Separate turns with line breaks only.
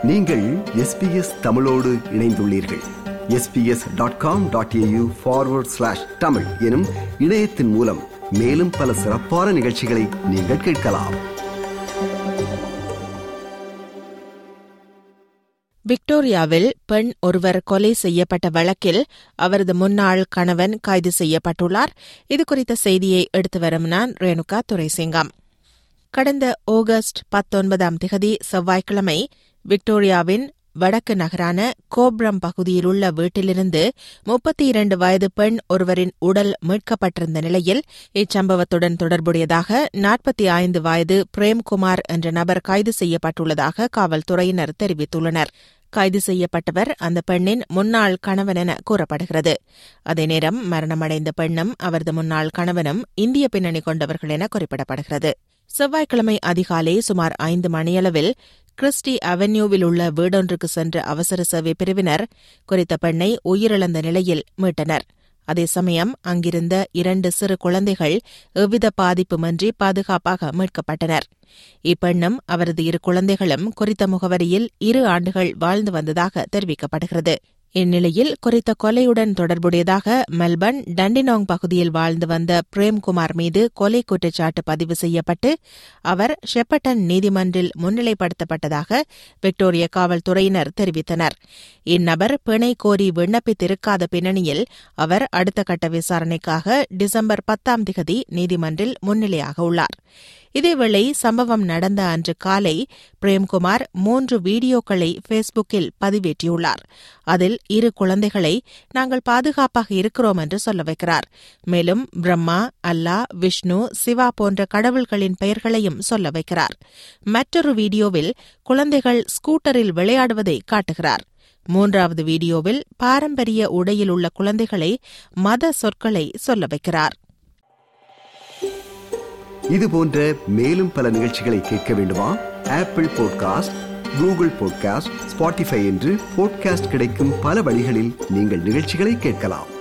நீங்கள் எஸ்பிஎஸ் தமிழோடு இணைந்துள்ளீர்கள் SBS dot com dot A U forward slash Tamil எனும் இணையத்தின் மூலம் மேலும் பல சிறப்பான நிகழ்ச்சிகளை நீங்கள் கேட்கலாம்
விக்டோரியாவில் பெண் ஒருவர் கொலை செய்யப்பட்ட வழக்கில் அவரது முன்னாள் கணவன் கைது செய்யப்பட்டுள்ளார் இதுகுறித்த செய்தியை எடுத்து வரும் நான் ரேணுகா துரைசிங்கம் கடந்த ஆகஸ்ட் பத்தொன்பதாம் திகதி செவ்வாய்க்கிழமை விக்டோரியாவின் வடக்கு நகரான கோப்ரம் பகுதியில் உள்ள வீட்டிலிருந்து முப்பத்தி இரண்டு வயது பெண் ஒருவரின் உடல் மீட்கப்பட்டிருந்த நிலையில் இச்சம்பவத்துடன் தொடர்புடையதாக நாற்பத்தி ஐந்து வயது பிரேம்குமார் என்ற நபர் கைது செய்யப்பட்டுள்ளதாக காவல்துறையினர் தெரிவித்துள்ளனர் கைது செய்யப்பட்டவர் அந்த பெண்ணின் முன்னாள் கணவன் என கூறப்படுகிறது அதே நேரம் மரணமடைந்த பெண்ணும் அவரது முன்னாள் கணவனும் இந்திய பின்னணி கொண்டவர்கள் என குறிப்பிடப்படுகிறது செவ்வாய்க்கிழமை அதிகாலை சுமார் ஐந்து மணியளவில் கிறிஸ்டி அவென்யூவில் உள்ள வீடொன்றுக்கு சென்ற அவசர சேவை பிரிவினர் குறித்த பெண்ணை உயிரிழந்த நிலையில் மீட்டனர் அதே சமயம் அங்கிருந்த இரண்டு சிறு குழந்தைகள் எவ்வித பாதிப்புமின்றி பாதுகாப்பாக மீட்கப்பட்டனர் இப்பெண்ணும் அவரது இரு குழந்தைகளும் குறித்த முகவரியில் இரு ஆண்டுகள் வாழ்ந்து வந்ததாக தெரிவிக்கப்படுகிறது இந்நிலையில் குறித்த கொலையுடன் தொடர்புடையதாக மெல்பர்ன் டண்டினாங் பகுதியில் வாழ்ந்து வந்த பிரேம்குமார் மீது கொலை குற்றச்சாட்டு பதிவு செய்யப்பட்டு அவர் ஷெப்பட்டன் நீதிமன்றில் முன்னிலைப்படுத்தப்பட்டதாக விக்டோரிய காவல்துறையினர் தெரிவித்தனர் இந்நபர் பிணை கோரி விண்ணப்பித்திருக்காத பின்னணியில் அவர் அடுத்த கட்ட விசாரணைக்காக டிசம்பர் பத்தாம் திகதி நீதிமன்றில் முன்னிலையாக உள்ளார் இதேவேளை சம்பவம் நடந்த அன்று காலை பிரேம்குமார் மூன்று வீடியோக்களை ஃபேஸ்புக்கில் பதிவேற்றியுள்ளார் அதில் இரு குழந்தைகளை நாங்கள் பாதுகாப்பாக இருக்கிறோம் என்று சொல்ல வைக்கிறார் மேலும் பிரம்மா அல்லா விஷ்ணு சிவா போன்ற கடவுள்களின் பெயர்களையும் சொல்ல வைக்கிறார் மற்றொரு வீடியோவில் குழந்தைகள் ஸ்கூட்டரில் விளையாடுவதை காட்டுகிறார் மூன்றாவது வீடியோவில் பாரம்பரிய உடையில் உள்ள குழந்தைகளை மத சொற்களை சொல்ல வைக்கிறார்
இது போன்ற மேலும் பல நிகழ்ச்சிகளை கேட்க வேண்டுமா Apple podcast Google podcast Spotify என்று பாட்காஸ்ட் கிடைக்கும் பல வழிகளில் நீங்கள் நிகழ்ச்சிகளை கேட்கலாம்